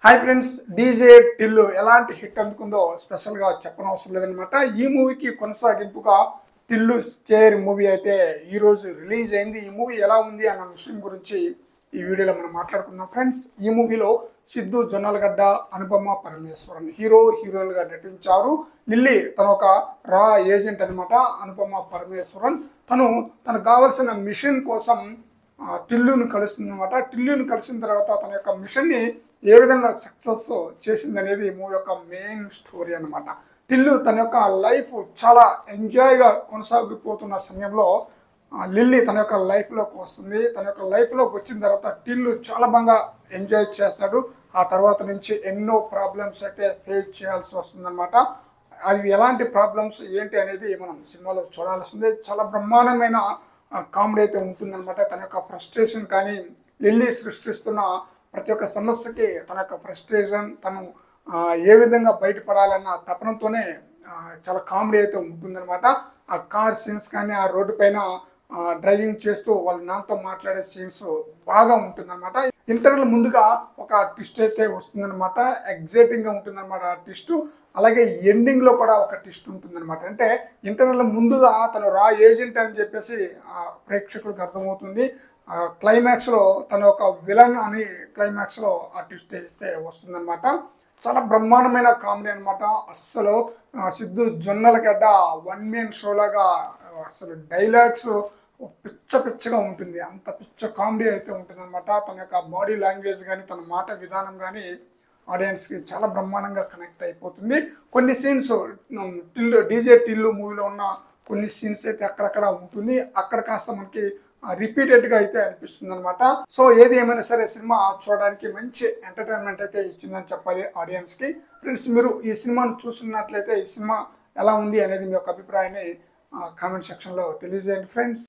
hi friends DJ Tillu ఎలాంటి hit అందుకుందో స్పెషల్గా చెప్పనవసరం లేదనమాట ఈ మూవీకి కొనసాగింపుగా టిల్లు స్కేర్ మూవీ అయితే ఈరోజు రిలీజ్ అయింది ఈ మూవీ ఎలా ఉంది అన్న విషయం గురించి ఈ వీడియోలో మనం మాట్లాడుకుందాం ఫ్రెండ్స్ ఈ మూవీలో సిద్ధు జొన్నలగడ్డ అనుపమ పరమేశ్వరన్ హీరో హీరోలుగా నటించారు లిల్లీ తన ఒక రా ఏజెంట్ అనమాట అనుపమ పరమేశ్వరన్ తను తనకు కావలసిన మిషన్ కోసం ఆ, టిల్లును కలుస్తుంది అనమాట టిల్లును కలిసిన తర్వాత తన యొక్క మిషన్ని ఏ విధంగా సక్సెస్ చేసింది అనేది ఈ మూవీ యొక్క మెయిన్ స్టోరీ అన్నమాట టిల్లు తన యొక్క లైఫ్ చాలా ఎంజాయ్గా కొనసాగిపోతున్న సమయంలో ఆ, లిల్లీ తన యొక్క లైఫ్లోకి వస్తుంది తన యొక్క లైఫ్లోకి వచ్చిన తర్వాత టిల్లు చాలా బాగా ఎంజాయ్ చేస్తాడు ఆ తర్వాత నుంచి ఎన్నో ప్రాబ్లమ్స్ అయితే ఫేస్ చేయాల్సి వస్తుందన్నమాట అవి ఎలాంటి ప్రాబ్లమ్స్ ఏంటి అనేది మనం సినిమాలో చూడాల్సిందే చాలా బ్రహ్మాండమైన కామెడీ అయితే ఉంటుందన్నమాట తన యొక్క ఫ్రస్ట్రేషన్ కానీ లిల్లీ సృష్టిస్తున్న ప్రతి ఒక్క సమస్యకి తన యొక్క ఫ్రస్ట్రేషన్ తను ఆ, ఏ విధంగా బయటపడాలన్న తపనంతోనే ఆ, చాలా కామెడీ అయితే ఉంటుందన్నమాట ఆ కార్ సీన్స్ కానీ ఆ రోడ్డు పైన ఆ, డ్రైవింగ్ చేస్తూ వాళ్ళ నాన్నతో మాట్లాడే సీన్స్ బాగా ఉంటుందన్నమాట ఇంటర్వెల్ ముందుగా ఒక ట్విస్ట్ అయితే వస్తుందన్నమాట ఎగ్జైటింగ్ గా ఉంటుందన్నమాట ఆ ట్విస్ట్ అలాగే ఎండింగ్ లో కూడా ఒక ట్విస్ట్ ఉంటుందన్నమాట అంటే ఇంటర్వెల్ ముందుగా తను రా ఏజెంట్ అని చెప్పేసి ఆ, ప్రేక్షకులకు అర్థమవుతుంది క్లైమాక్స్ లో తను ఒక విలన్ అని క్లైమాక్స్ లో ఆ ట్విస్ట్ అయితే వస్తుందన్నమాట చాలా బ్రహ్మాండమైన కామెడీ అనమాట అస్సలు ఆ, సిద్ధు జొన్నలగడ్డ వన్ మెయిన్ షోలాగా ఆ, అసలు డైలాగ్స్ పిచ్చ పిచ్చగా ఉంటుంది అంత పిచ్చ కామెడీ అయితే ఉంటుంది అనమాట తన యొక్క బాడీ లాంగ్వేజ్ కానీ తన మాట విధానం కానీ ఆడియన్స్కి చాలా బ్రహ్మాండంగా కనెక్ట్ అయిపోతుంది కొన్ని సీన్స్ టిల్లు డీజే టిల్లు మూవీలో ఉన్న కొన్ని సీన్స్ అయితే అక్కడక్కడ ఉంటుంది అక్కడ కాస్త మనకి రిపీటెడ్గా అయితే అనిపిస్తుంది అనమాట సో ఏది ఏమైనా సరే సినిమా చూడడానికి మంచి ఎంటర్టైన్మెంట్ అయితే ఇచ్చిందని చెప్పాలి ఆడియన్స్కి ఫ్రెండ్స్ మీరు ఈ సినిమాను చూస్తున్నట్లయితే ఈ సినిమా ఎలా ఉంది అనేది మీ యొక్క అభిప్రాయాన్ని కామెంట్ సెక్షన్లో తెలియజేయండి ఫ్రెండ్స్